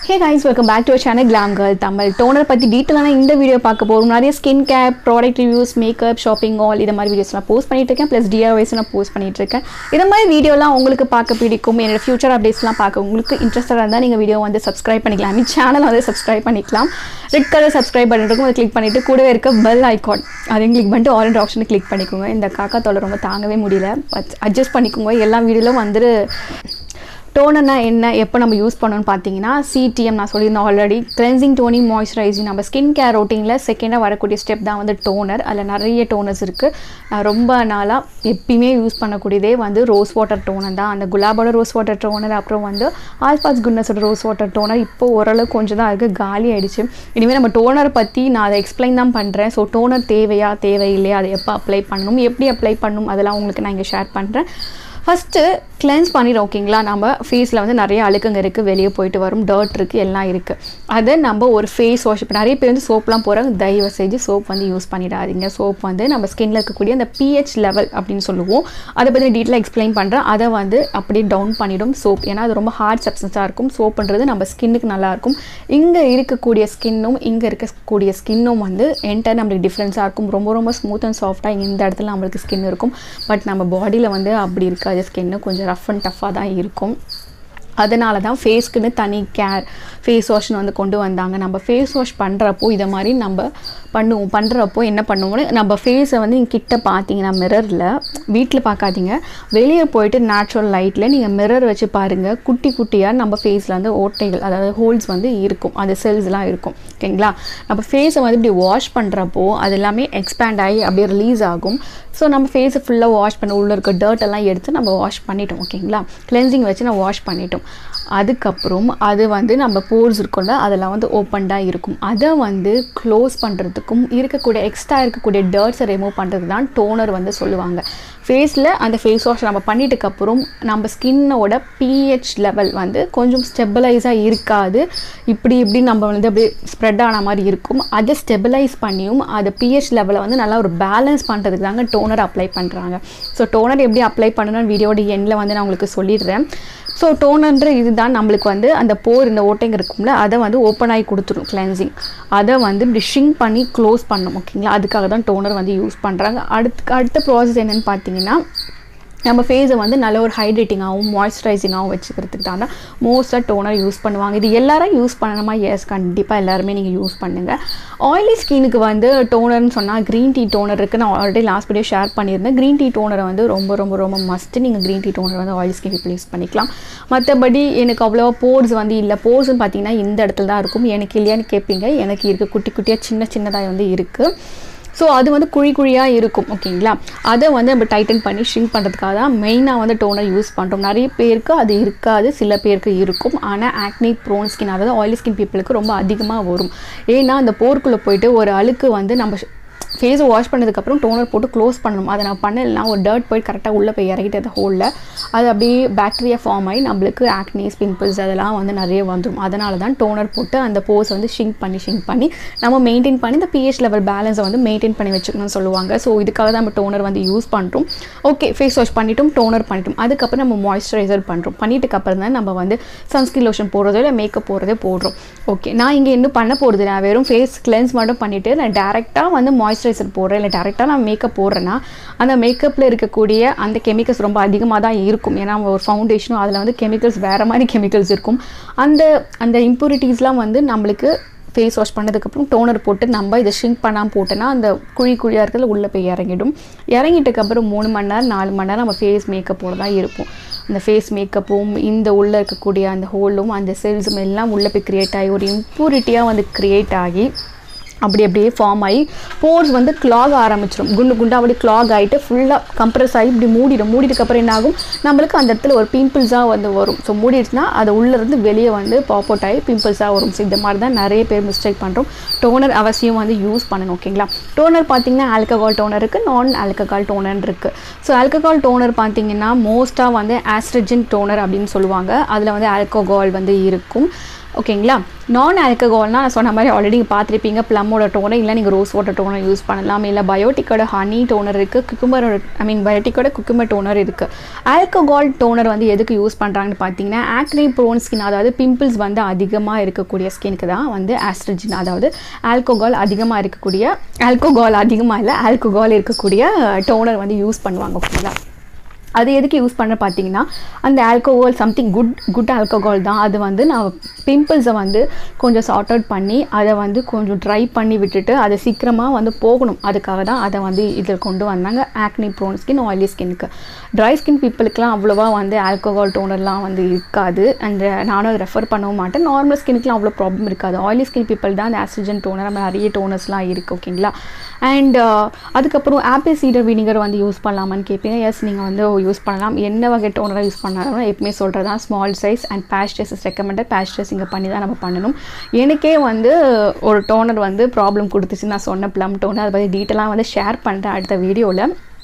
hey guys welcome back to channel glam girl Tamil toner பற்றி டீட்டெயிலான இந்த வீடியோ பார்க்க போகிறோம் நிறைய skin care product reviews makeup shopping haul இது மாதிரி வீடியோஸ்லாம் போஸ்ட் பண்ணிட்டு இருக்கேன் ப்ளஸ் டிஆர்வைஸ் நான் போஸ்ட் பண்ணிட்டு இருக்கேன் இது மாதிரி வீடியோலாம் உங்களுக்கு பார்க்க பிடிக்கும் என்னோட ஃபியூச்சர் அப்டேட்ஸ்லாம் பார்க்க உங்களுக்கு இன்ட்ரெஸ்டாக இருந்தால் நீங்கள் வீடியோ வந்து சப்ஸ்கிரைப் பண்ணிக்கலாம் மீ சேனல் வந்து சப்ஸ்கிரைப் பண்ணிக்கலாம் ரெட் கலர் சப்ஸ்கிரைப் பண்ணிட்டு அதை கிளிக் பண்ணிட்டு கூடவே இருக்க பெல் ஐகான் அதையும் கிளிக் பண்ணிட்டு ஆரஞ்ச் ஆப்ஷனை கிளிக் பண்ணிக்கோங்க இந்த காக்கா தொலை ரொம்ப தாங்கவே முடியல அட்ஜஸ்ட் பண்ணிக்கோங்க எல்லா வீடியோலும் வந்து டோனர்னா என்ன எப்போ நம்ம யூஸ் பண்ணணும்னு பார்த்தீங்கன்னா சிடிஎம் நான் சொல்லியிருந்தேன் ஆல்ரெடி கிளென்சிங் டோனிங் மாய்ஸ்சரைசிங் நம்ம ஸ்கின் கேர் ரொட்டீனில் செகண்டாக வரக்கூடிய ஸ்டெப் தான் வந்து டோனர் அதில் நிறைய டோனர்ஸ் இருக்குது நான் ரொம்ப நாளாக எப்பயுமே யூஸ் பண்ணக்கூடியதே வந்து ரோஸ் வாட்டர் டோனர் தான் அந்த குலாபோட ரோஸ் வாட்டர் டோனர் அப்புறம் வந்து ஆல்பாஸ் குட்னஸோட ரோஸ் வாட்டர் டோனர் இப்போ ஓரளவுக்கு கொஞ்சம் தான் இருக்குது காலி ஆயிடுச்சு இனிமேல் நம்ம டோனர் பற்றி நான் அதை எக்ஸ்பிளைன் தான் பண்ணுறேன் ஸோ டோனர் தேவையா தேவையில்லையா அதை எப்போ அப்ளை பண்ணணும் எப்படி அப்ளை பண்ணணும் அதெல்லாம் உங்களுக்கு நான் இங்கே ஷேர் பண்ணுறேன் ஃபஸ்ட்டு கிளென்ஸ் பண்ணிடும் ஓகேங்களா நம்ம ஃபேஸில் வந்து நிறைய அழுக்குங்க இருக்குது வெளியே போயிட்டு வரும் டர்ட் இருக்குது எல்லாம் இருக்குது அதை நம்ம ஒரு ஃபேஸ் வாஷ் இப்போ நிறைய பேர் வந்து சோப்லாம் போகிறாங்க தயவு செஞ்சு சோப் வந்து யூஸ் பண்ணிடாதீங்க சோப் வந்து நம்ம ஸ்கின்ல இருக்கக்கூடிய அந்த பிஹெச் லெவல் அப்படின்னு சொல்லுவோம் அதை பற்றி டீட்டெயிலாக எக்ஸ்பிளைன் பண்ணுறேன் அதை வந்து அப்படியே டவுன் பண்ணிடும் சோப் ஏன்னா அது ரொம்ப ஹார்ட் சப்ஸ்டன்ஸாக இருக்கும் சோப்புன்றது நம்ம ஸ்கின்னுக்கு நல்லாயிருக்கும் இங்கே இருக்கக்கூடிய ஸ்கின்னும் இங்கே இருக்கக்கூடிய ஸ்கின்னும் வந்து என்டையர் நம்மளுக்கு டிஃப்ரென்ஸாக இருக்கும் ரொம்ப ரொம்ப ஸ்மூத் அண்ட் சாஃப்டாக இந்த இடத்துல நம்மளுக்கு ஸ்கின் இருக்கும் பட் நம்ம பாடியில் வந்து அப்படி இருக்காது ஸ்கின்னு கொஞ்சம் ரஃப் அண்ட் டஃப்பாக தான் இருக்கும் அதனால தான் ஃபேஸ்க்குன்னு தனி கேர் ஃபேஸ் வாஷ்னு வந்து கொண்டு வந்தாங்க நம்ம ஃபேஸ் வாஷ் பண்ணுறப்போ இதை மாதிரி நம்ம பண்ணுவோம் பண்ணுறப்போ என்ன பண்ணுவோம்னு நம்ம ஃபேஸை வந்து நீங்கள் கிட்ட பார்த்தீங்கன்னா மிரரில் வீட்டில் பார்க்காதீங்க வெளியே போயிட்டு நேச்சுரல் லைட்டில் நீங்கள் மிரர் வச்சு பாருங்கள் குட்டி குட்டியாக நம்ம ஃபேஸில் வந்து ஓட்டைகள் அதாவது ஹோல்ஸ் வந்து இருக்கும் அது செல்ஸ்லாம் இருக்கும் ஓகேங்களா நம்ம ஃபேஸை வந்து இப்படி வாஷ் பண்ணுறப்போ அது எல்லாமே எக்ஸ்பேண்ட் ஆகி அப்படியே ரிலீஸ் ஆகும் ஸோ நம்ம ஃபேஸை ஃபுல்லாக வாஷ் பண்ண உள்ளே இருக்க டர்ட் எல்லாம் எடுத்து நம்ம வாஷ் பண்ணிட்டோம் ஓகேங்களா கிளென்சிங் வச்சு நான் வாஷ் பண்ணிட்டோம் அதுக்கப்புறம் அது வந்து நம்ம போர்ஸ் இருக்கும்ல அதெல்லாம் வந்து ஓப்பன்டாக இருக்கும் அதை வந்து க்ளோஸ் பண்ணுறதுக்கும் இருக்கக்கூடிய எக்ஸ்ட்ரா இருக்கக்கூடிய டர்ட்ஸை ரிமூவ் பண்ணுறது தான் டோனர் வந்து சொல்லுவாங்க ஃபேஸில் அந்த ஃபேஸ் வாஷ் நம்ம பண்ணிட்டுக்கப்புறம் நம்ம ஸ்கின்னோட பிஹெச் லெவல் வந்து கொஞ்சம் ஸ்டெபிளைஸாக இருக்காது இப்படி இப்படி நம்ம வந்து அப்படியே ஸ்ப்ரெட் ஆன மாதிரி இருக்கும் அதை ஸ்டெபிளைஸ் பண்ணியும் அதை பிஹெச் லெவலை வந்து நல்லா ஒரு பேலன்ஸ் பண்ணுறதுக்கு தாங்க டோனர் அப்ளை பண்ணுறாங்க ஸோ டோனர் எப்படி அப்ளை பண்ணணும்னு வீடியோட எண்டில் வந்து நான் உங்களுக்கு சொல்லிடுறேன் ஸோ டோனன்ற இதுதான் நம்மளுக்கு வந்து அந்த போர் இந்த ஓட்டைங்க இருக்கும்ல அதை வந்து ஓப்பன் ஆகி கொடுத்துரும் கிளென்சிங் அதை வந்து இப்படி ஷிங்க் பண்ணி க்ளோஸ் பண்ணணும் ஓகேங்களா அதுக்காக தான் டோனர் வந்து யூஸ் பண்ணுறாங்க அடுத்து அடுத்த ப்ராசஸ் என்னென்னு பார்த்தீங்கன்னா நம்ம ஃபேஸை வந்து நல்ல ஒரு ஹைட்ரேட்டிங்காகவும் மாய்ஸ்சரைசிங்காகவும் வச்சுக்கிறதுக்கு தான் மோஸ்ட்டாக டோனர் யூஸ் பண்ணுவாங்க இது எல்லாரும் யூஸ் பண்ணணுமா எஸ் கண்டிப்பாக எல்லாருமே நீங்கள் யூஸ் பண்ணுங்கள் ஆயிலி ஸ்கினுக்கு வந்து டோனர்னு சொன்னால் க்ரீன் டீ டோனர் இருக்குது நான் ஆல்ரெடி லாஸ்ட் வீடியோ ஷேர் பண்ணியிருந்தேன் க்ரீன் டீ டோனரை வந்து ரொம்ப ரொம்ப ரொம்ப மஸ்ட்டு நீங்கள் க்ரீன் டீ டோனர் வந்து ஆயில் ஸ்கின் யூஸ் பண்ணிக்கலாம் மற்றபடி எனக்கு அவ்வளோவா போர்ஸ் வந்து இல்லை போர்ஸ்னு பார்த்தீங்கன்னா இந்த இடத்துல தான் இருக்கும் எனக்கு இல்லையான்னு கேட்பீங்க எனக்கு இருக்குது குட்டி குட்டியாக சின்ன சின்னதாக வந்து இருக்குது ஸோ அது வந்து குழி குழியாக இருக்கும் ஓகேங்களா அதை வந்து நம்ம டைட்டன் பண்ணி ஷ்ரிங்க் பண்ணுறதுக்காக தான் மெயினாக வந்து டோனர் யூஸ் பண்ணுறோம் நிறைய பேருக்கு அது இருக்காது சில பேருக்கு இருக்கும் ஆனால் ஆக்னி ப்ரோன் ஸ்கின் அதாவது ஆயிலி ஸ்கின் பீப்புளுக்கு ரொம்ப அதிகமாக வரும் ஏன்னா அந்த போர்க்குள்ளே போயிட்டு ஒரு அழுக்கு வந்து நம்ம ஃபேஸை வாஷ் பண்ணதுக்கப்புறம் டோனர் போட்டு க்ளோஸ் பண்ணணும் அதை நான் பண்ணலைன்னா ஒரு டர்ட் போய் கரெக்டாக உள்ளே போய் இறங்கிட்டு அந்த ஹோலில் அது அப்படியே பாக்டீரியா ஃபார்ம் ஆகி நம்மளுக்கு ஆக்னிஸ் பிம்பிள்ஸ் அதெல்லாம் வந்து நிறைய வந்துடும் அதனால தான் டோனர் போட்டு அந்த போஸ் வந்து ஷிங்க் பண்ணி ஷிங்க் பண்ணி நம்ம மெயின்டைன் பண்ணி இந்த பிஹெச் லெவல் பேலன்ஸை வந்து மெயின்டைன் பண்ணி வச்சுக்கணும்னு சொல்லுவாங்க ஸோ இதுக்காக தான் நம்ம டோனர் வந்து யூஸ் பண்ணுறோம் ஓகே ஃபேஸ் வாஷ் பண்ணிட்டோம் டோனர் பண்ணிட்டோம் அதுக்கப்புறம் நம்ம மாய்ஸ்சரைசர் பண்ணுறோம் பண்ணிட்டுக்கு அப்புறம் தான் நம்ம வந்து சன்ஸ்கிரீன் லோஷன் போடுறதோ இல்லை மேக்கப் போடுறதே போடுறோம் ஓகே நான் இங்கே இன்னும் பண்ண போகிறது நான் வெறும் ஃபேஸ் கிளென்ஸ் மட்டும் பண்ணிவிட்டு நான் டேரெக்டாக வந்து மாய்ஸ்சரைசர் போடுறேன் இல்லை டேரெக்டாக நான் மேக்கப் போடுறேன்னா அந்த மேக்கப்பில் இருக்கக்கூடிய அந்த கெமிக்கல்ஸ் ரொம்ப அதிகமாக தான் இருக்கும் ஏன்னா ஒரு ஃபவுண்டேஷனும் அதில் வந்து கெமிக்கல்ஸ் வேறு மாதிரி கெமிக்கல்ஸ் இருக்கும் அந்த அந்த இம்ப்யூரிட்டிஸ்லாம் வந்து நம்மளுக்கு ஃபேஸ் வாஷ் பண்ணதுக்கப்புறம் டோனர் போட்டு நம்ம இதை ஷிங்க் பண்ணாமல் போட்டோன்னா அந்த குழி குழியாக இருக்கிறதுல உள்ளே போய் இறங்கிடும் இறங்கிட்டதுக்கப்புறம் மூணு மணி நேரம் நாலு மணி நேரம் நம்ம ஃபேஸ் மேக்கப்போட தான் இருப்போம் அந்த ஃபேஸ் மேக்கப்பும் இந்த உள்ளே இருக்கக்கூடிய அந்த ஹோலும் அந்த செல்ஸும் எல்லாம் உள்ளே போய் க்ரியேட் ஆகி ஒரு இம்ப்யூரிட்டியாக வந்து க்ரியேட் ஆகி அப்படி அப்படியே ஃபார்ம் ஆகி போர்ஸ் வந்து கிளாக் ஆரம்பிச்சிடும் குண்டு குண்டு அப்படி கிளாக் ஆகிட்டு ஃபுல்லாக கம்ப்ரஸ் ஆகி இப்படி மூடிடும் மூடிட்டுக்கப்புறம் என்ன ஆகும் நம்மளுக்கு அந்த இடத்துல ஒரு பிம்பிள்ஸாக வந்து வரும் ஸோ மூடிடுச்சுன்னா அது உள்ளேருந்து வெளியே வந்து பாப் அவுட் ஆகி பிம்பிள்ஸாக வரும் ஸோ இந்த மாதிரி தான் நிறைய பேர் மிஸ்டேக் பண்ணுறோம் டோனர் அவசியம் வந்து யூஸ் பண்ணணும் ஓகேங்களா டோனர் பார்த்தீங்கன்னா ஆல்கஹால் டோனர் இருக்குது நான் ஆல்கஹால் டோனர் இருக்குது ஸோ ஆல்கஹால் டோனர் பார்த்தீங்கன்னா மோஸ்ட்டாக வந்து ஆஸ்ட்ரஜன் டோனர் அப்படின்னு சொல்லுவாங்க அதில் வந்து ஆல்கஹால் வந்து இருக்கும் ஓகேங்களா நான் ஆல்கஹால்னால் நான் சொன்ன மாதிரி ஆல்ரெடி பார்த்துருப்பீங்க ப்ளம்மோட டோனர் இல்லை நீங்கள் ரோஸ் வாட்டர் டோனர் யூஸ் பண்ணலாம் இல்லை பயோட்டிக்கோட ஹனி டோனர் இருக்குது குக்கும்பரோட ஐ மீன் பயோட்டிக்கோட குக்கும்பர் டோனர் இருக்குது ஆல்கஹால் டோனர் வந்து எதுக்கு யூஸ் பண்ணுறாங்கன்னு பார்த்தீங்கன்னா ஆக்னி ப்ரோன் ஸ்கின் அதாவது பிம்பிள்ஸ் வந்து அதிகமாக இருக்கக்கூடிய ஸ்கின்க்கு தான் வந்து ஆஸ்ட்ரஜின் அதாவது ஆல்கஹால் அதிகமாக இருக்கக்கூடிய ஆல்கஹால் அதிகமாக இல்லை ஆல்கஹால் இருக்கக்கூடிய டோனர் வந்து யூஸ் பண்ணுவாங்க ஓகேங்களா அது எதுக்கு யூஸ் பண்ண பார்த்தீங்கன்னா அந்த alcohol something good good alcohol தான் அது வந்து நான் பிம்பிள்ஸை வந்து கொஞ்சம் சார்ட் அவுட் பண்ணி அதை வந்து கொஞ்சம் ட்ரை பண்ணி விட்டுட்டு அதை சீக்கிரமாக வந்து போகணும் அதுக்காக தான் அதை வந்து இதில் கொண்டு வந்தாங்க ஆக்னி ப்ரோன் ஸ்கின் ஆயிலி ஸ்கின்க்கு ட்ரை ஸ்கின் பீப்புளுக்குலாம் அவ்வளோவா வந்து ஆல்கோஹால் டோனர்லாம் வந்து இருக்காது அண்ட் நானும் அதை ரெஃபர் பண்ணவும் மாட்டேன் நார்மல் ஸ்கின்க்குலாம் அவ்வளோ ப்ராப்ளம் இருக்காது ஆயிலி ஸ்கின் பீப்பிள் தான் அந்த ஆஸ்ட்ரஜன் டோனர் நம்ம நிறைய டோனர்ஸ்லாம் இருக்குது ஓகேங்களா அண்ட் அதுக்கப்புறம் ஆப்பிள் சீடர் வினிகர் வந்து யூஸ் பண்ணலாமான்னு கேட்பீங்க எஸ் நீங்கள் வந்து யூஸ் பண்ணலாம் என்ன வகை டோனராக யூஸ் பண்ணாலும் எப்பவுமே சொல்கிறது தான் small size and patch test is recommended patch test இங்கே பண்ணி தான் நம்ம பண்ணணும் எனக்கே வந்து ஒரு டோனர் வந்து ப்ராப்ளம் கொடுத்துச்சு நான் சொன்ன ப்ளம் டோனர் அதை பற்றி டீட்டெயிலாக வந்து ஷேர் பண்ணுறேன் அடுத்த வீடியோவில்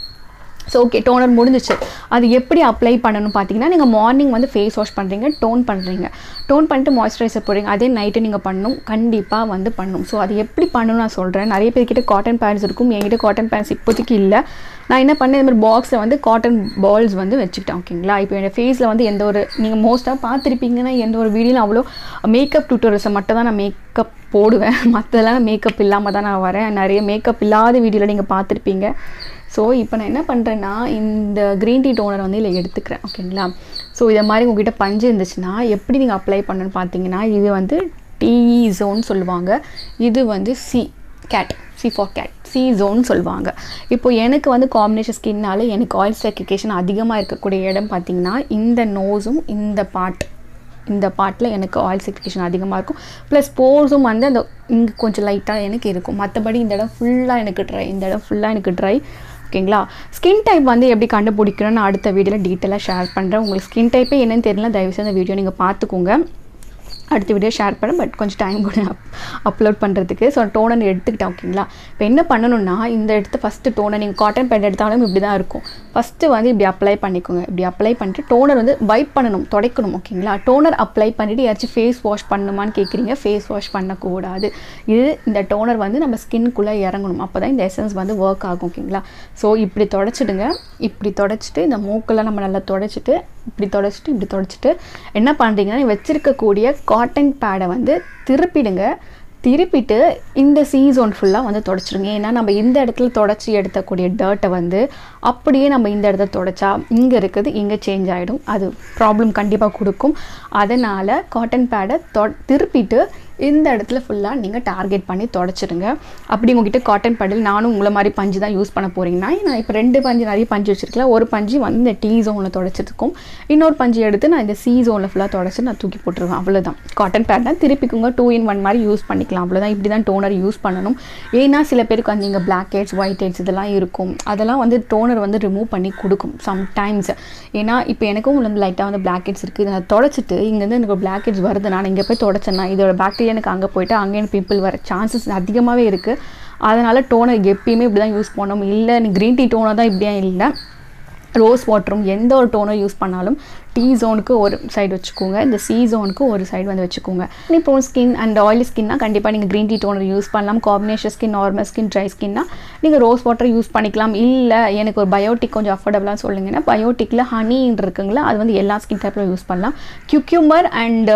ஸோ ஓகே டோனர் முடிஞ்சிச்சு அது எப்படி அப்ளை பண்ணணும் பார்த்தீங்கன்னா நீங்கள் மார்னிங் வந்து ஃபேஸ் வாஷ் பண்ணுறீங்க டோன் பண்ணுறீங்க டோன் பண்ணிட்டு மாய்ஸ்சரைசர் போடுறீங்க அதே நைட்டு நீங்கள் பண்ணணும் கண்டிப்பாக வந்து பண்ணணும் ஸோ அது எப்படி பண்ணணும் நான் சொல்கிறேன் நிறைய பேர்கிட்ட காட்டன் பேண்ட்ஸ் இருக்கும் என்கிட்ட காட்டன் பேண்ட்ஸ் இப்போதைக்கு இல்லை நான் என்ன பண்ணேன் இந்த மாதிரி பாக்ஸில் வந்து காட்டன் பால்ஸ் வந்து வச்சுக்கிட்டேன் ஓகேங்களா இப்போ என் ஃபேஸில் வந்து எந்த ஒரு நீங்கள் மோஸ்ட்டாக பார்த்துருப்பீங்கன்னா எந்த ஒரு வீடியோவில் அவ்வளோ மேக்கப் டியூட்டோரியல்ஸை மட்டும் தான் நான் மேக்கப் போடுவேன் மற்றதெல்லாம் மேக்கப் இல்லாமல் தான் நான் வரேன் நிறைய மேக்கப் இல்லாத வீடியோவில் நீங்கள் பார்த்துருப்பீங்க ஸோ இப்போ நான் என்ன பண்ணுறேன்னா இந்த க்ரீன் டீ டோனர் வந்து இதில் எடுத்துக்கிறேன் ஓகேங்களா ஸோ இதை மாதிரி உங்ககிட்ட பஞ்சு இருந்துச்சுன்னா எப்படி நீங்கள் அப்ளை பண்ணணும்னு பார்த்தீங்கன்னா இது வந்து டிஇ ஜோன் சொல்லுவாங்க இது வந்து C cat C for cat C zone சொல்லுவாங்க இப்போ எனக்கு வந்து காம்பினேஷன் ஸ்கின்னால எனக்கு ஆயில் சர்க்கிகேஷன் அதிகமாக இருக்கக்கூடிய இடம் பார்த்தீங்கன்னா இந்த நோஸும் இந்த பார்ட் இந்த பார்ட்டில் எனக்கு ஆயில் சர்க்கிகேஷன் அதிகமாக இருக்கும் ப்ளஸ் போர்ஸும் வந்து அந்த இங்கே கொஞ்சம் லைட்டாக எனக்கு இருக்கும் மற்றபடி இந்த இடம் ஃபுல்லாக எனக்கு ட்ரை இந்த இடம் ஃபுல்லாக எனக்கு ட்ரை ஓகேங்களா ஸ்கின் டைப் வந்து எப்படி கண்டுபிடிக்கணும்னு நான் அடுத்த வீடியோவில் டீட்டெயிலாக ஷேர் பண்ணுறேன் உங்களுக்கு ஸ்கின் டைப்பே என்னன்னு தெரியல தயவுசெய்து அந்த வீடியோ நீங்கள் பார்த்துக்கோங்க அடுத்த வீடியோ ஷேர் பண்ணேன் பட் கொஞ்சம் டைம் கூட அப் அப்லோட் பண்ணுறதுக்கு ஸோ டோனர் எடுத்துக்கிட்டேன் ஓகேங்களா இப்போ என்ன பண்ணணும்னா இந்த இடத்து ஃபஸ்ட்டு டோனர் நீங்கள் காட்டன் பேண்ட் எடுத்தாலும் இப்படி தான் இருக்கும் ஃபஸ்ட்டு வந்து இப்படி அப்ளை பண்ணிக்கோங்க இப்படி அப்ளை பண்ணிட்டு டோனர் வந்து வைப் பண்ணணும் துடைக்கணும் ஓகேங்களா டோனர் அப்ளை பண்ணிவிட்டு யாராச்சும் ஃபேஸ் வாஷ் பண்ணணுமான்னு கேட்குறீங்க ஃபேஸ் வாஷ் பண்ணக்கூடாது இது இந்த டோனர் வந்து நம்ம ஸ்கின்குள்ளே இறங்கணும் அப்போ தான் இந்த எசன்ஸ் வந்து ஒர்க் ஆகும் ஓகேங்களா ஸோ இப்படி தொடச்சிடுங்க இப்படி தொடச்சிட்டு இந்த மூக்கெல்லாம் நம்ம நல்லா தொடச்சிட்டு இப்படி தொடச்சிட்டு இப்படி தொடச்சிட்டு என்ன பண்ணுறீங்கன்னா நீ வச்சுருக்கக்கூடிய காட்டன் பேடை வந்து திருப்பிடுங்க திருப்பிட்டு இந்த சீசோன் ஃபுல்லாக வந்து தொடச்சிருங்க ஏன்னா நம்ம இந்த இடத்துல தொடச்சி எடுத்தக்கூடிய டர்ட்டை வந்து அப்படியே நம்ம இந்த இடத்த தொடச்சா இங்கே இருக்குது இங்கே சேஞ்ச் ஆகிடும் அது ப்ராப்ளம் கண்டிப்பாக கொடுக்கும் அதனால் காட்டன் பேடை தொ திருப்பிட்டு இந்த இடத்துல ஃபுல்லாக நீங்கள் டார்கெட் பண்ணி தொடச்சிடுங்க அப்படி உங்ககிட்ட காட்டன் பேடில் நானும் உங்களை மாதிரி பஞ்சு தான் யூஸ் பண்ண போகிறீங்கன்னா நான் இப்போ ரெண்டு பஞ்சு நிறைய பஞ்சு வச்சுருக்கல ஒரு பஞ்சு வந்து இந்த டீ ஜோனில் தொடச்சிருக்கும் இன்னொரு பஞ்சு எடுத்து நான் இந்த சி ஜோனில் ஃபுல்லாக தொடச்சி நான் தூக்கி போட்டுருவேன் அவ்வளோதான் காட்டன் பேட் தான் திருப்பிக்குங்க டூ இன் ஒன் மாதிரி யூஸ் பண்ணிக்கலாம் அவ்வளோதான் இப்படி தான் டோனர் யூஸ் பண்ணணும் ஏன்னா சில பேருக்கு வந்து இங்கே பிளாக் ஹெட்ஸ் ஒயிட் ஹெட்ஸ் இதெல்லாம் இருக்கும் அதெல்லாம் வந்து டோனர் வந்து ரிமூவ் பண்ணி கொடுக்கும் சம்டைம்ஸ் ஏன்னா இப்போ எனக்கும் வந்து லைட்டாக வந்து பிளாக் ஹெட்ஸ் இருக்குது நான் தொடச்சிட்டு இங்கேருந்து எனக்கு பிளாக் ஹெட்ஸ் வருது நான் இங்கே போய் தொடச்சேன்னா இதோட பாக்டீரியா எனக்கு அங்கே போயிட்டு அங்கே எனக்கு பிம்பிள் வர சான்சஸ் அதிகமாகவே இருக்குது அதனால் டோனர் எப்பயுமே இப்படி தான் யூஸ் பண்ணணும் இல்லை நீ க்ரீன் டீ டோனர் தான் இப்படியா இல்லை ரோஸ் வாட்டரும் எந்த ஒரு டோனர் யூஸ் பண்ணாலும் டீ ஜோனுக்கு ஒரு சைடு வச்சுக்கோங்க இந்த சி ஜோனுக்கு ஒரு சைடு வந்து வச்சுக்கோங்க இப்போ ஸ்கின் அண்ட் ஆயிலி ஸ்கின்னா கண்டிப்பாக நீங்கள் க்ரீன் டீ டோனர் யூஸ் பண்ணலாம் combination skin normal skin dry ஸ்கின்னா நீங்கள் ரோஸ் வாட்டர் யூஸ் பண்ணிக்கலாம் இல்லை எனக்கு ஒரு பயோட்டிக் கொஞ்சம் அஃபோர்டபுளாக சொல்லுங்கன்னா பயோட்டிக்கில் ஹனின்னு இருக்குங்களா அது வந்து எல்லா ஸ்கின் டைப்பில் யூஸ் பண்ணலாம் கியூக்யூமர் அண்ட்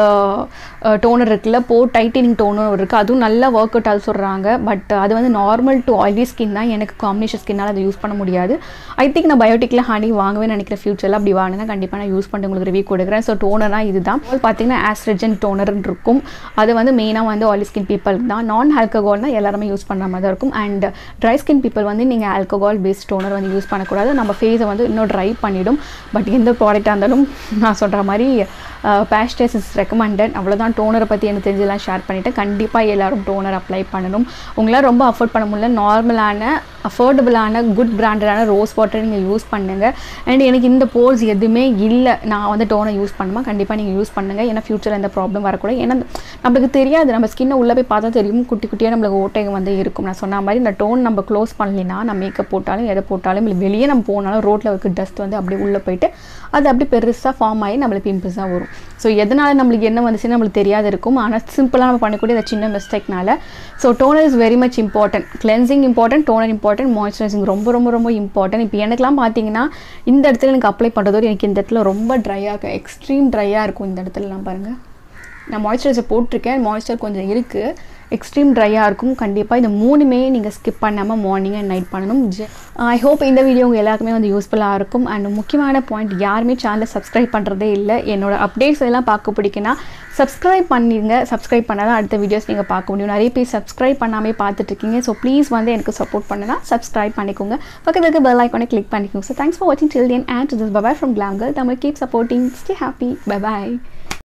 டோனர் இருக்குல்ல போ டைட்டனிங் டோனர் இருக்குது அதுவும் நல்லா ஒர்க் அவுட் ஆகுது சொல்கிறாங்க பட் அது வந்து நார்மல் டு ஆயிலி ஸ்கின் தான் எனக்கு காம்பினேஷன் ஸ்கின்னால் அதை யூஸ் பண்ண முடியாது ஐ திங்க் நான் பயோட்டிக்கில் ஹனி வாங்கவே நினைக்கிறேன் ஃபியூச்சரில் அப்படி வாங்கினா கண்டிப்பாக நான் யூஸ் பண்ணி உங்களுக்கு ரிவ்யூ கொடுக்குறேன் ஸோ டோனர்னா இதுதான் பார்த்தீங்கன்னா ஆஸ்ட்ரஜன் டோனர்னு இருக்கும் அது வந்து மெயினாக வந்து ஆயிலி ஸ்கின் பீப்பிள் தான் நான் ஆல்கஹால்னால் எல்லாருமே யூஸ் பண்ணுற மாதிரி தான் இருக்கும் அண்ட் ட்ரை ஸ்கின் பீப்பிள் வந்து நீங்கள் ஆல்கஹால் பேஸ்ட் டோனர் வந்து யூஸ் பண்ணக்கூடாது நம்ம ஃபேஸை வந்து இன்னும் ட்ரை பண்ணிடும் பட் எந்த ப்ராடக்டாக இருந்தாலும் நான் சொல்கிற மாதிரி பேஸ்டர்ஸ் இஸ் ரெக்கமெண்டட் அவ்வளோதான் டோனரை பற்றி எனக்கு தெரிஞ்சதெல்லாம் ஷேர் பண்ணிவிட்டேன் கண்டிப்பாக எல்லோரும் டோனர் அப்ளை பண்ணணும் உங்களால் ரொம்ப அஃபோர்ட் பண்ண முடியல நார்மலான அஃபோர்டபுளான குட் பிராண்டடான ரோஸ் வாட்டர் நீங்கள் யூஸ் பண்ணுங்கள் அண்ட் எனக்கு இந்த போர்ஸ் எதுவுமே இல்லை நான் வந்து டோனை யூஸ் பண்ணுமா கண்டிப்பாக நீங்கள் யூஸ் பண்ணுங்கள் ஏன்னா ஃப்யூச்சரில் எந்த ப்ராப்ளம் வரக்கூடாது ஏன்னா நம்மளுக்கு தெரியாது நம்ம ஸ்கின்னை உள்ளே போய் பார்த்தா தெரியும் குட்டி குட்டியாக நம்மளுக்கு ஓட்டைங்க வந்து இருக்கும் நான் சொன்ன மாதிரி இந்த டோன் நம்ம க்ளோஸ் பண்ணலைன்னா நம்ம மேக்கப் போட்டாலும் எதை போட்டாலும் இல்லை வெளியே நம்ம போனாலும் ரோட்டில் இருக்க டஸ்ட் வந்து அப்படியே உள்ளே போயிட்டு அது அப்படி பெருசாக ஃபார்ம் ஆகி நம்மளுக்கு பிம்பிள்ஸ் தான் வரும் ஸோ எதனால் நம்மளுக்கு என்ன வந்துச்சுன்னு நம்மளுக்கு தெரியாது இருக்கும் ஆனால் சிம்பிளாக நம்ம பண்ணக்கூடிய இந்த சின்ன மிஸ்டேக்னால so toner is very much important cleansing important toner important moisturising ரொம்ப ரொம்ப ரொம்ப இம்பார்ட்டன்ட் இப்போ எனக்குலாம் பார்த்தீங்கன்னா இந்த இடத்துல எனக்கு அப்ளை பண்ணுறதோடு எனக்கு இந்த இடத்துல ரொம்ப ட்ரையாக இருக்கும் எக்ஸ்ட்ரீம் ட்ரையாக இருக்கும் இந்த இடத்துலலாம் பாருங்கள் நான் மாய்ஸ்சரைசர் போட்டிருக்கேன் மாய்ஸ்சர் கொஞ்சம் இருக்குது எக்ஸ்ட்ரீம் ட்ரையாக இருக்கும் கண்டிப்பாக இந்த மூணுமே நீங்கள் ஸ்கிப் பண்ணாமல் மார்னிங் அண்ட் நைட் பண்ணணும் ஐ ஹோப் இந்த வீடியோ உங்கள் எல்லாருக்குமே வந்து யூஸ்ஃபுல்லாக இருக்கும் அண்ட் முக்கியமான பாயிண்ட் யாருமே சேனலை சப்ஸ்கிரைப் பண்ணுறதே இல்லை என்னோட அப்டேட்ஸ் எல்லாம் பார்க்க பிடிக்குன்னா சப்ஸ்கிரைப் பண்ணிடுங்க சப்ஸ்கிரைப் பண்ணால் தான் அடுத்த வீடியோஸ் நீங்கள் பார்க்க முடியும் நிறைய பேர் சப்ஸ்கிரைப் பண்ணாமே பார்த்துட்ருக்கீங்க ஸோ ப்ளீஸ் வந்து எனக்கு சப்போர்ட் பண்ணுனா சப்ஸ்கிரைப் பண்ணிக்கோங்க பக்கத்தில் இருக்க பெல் ஐக்கானை கிளிக் பண்ணிக்கோங்க ஸோ தேங்க்ஸ் ஃபார் வாட்சிங் டில் தென் அண்ட் திஸ் பபாய் ஃப்ரம் கிளாங்கல் Tamil keep supporting stay happy bye பாய்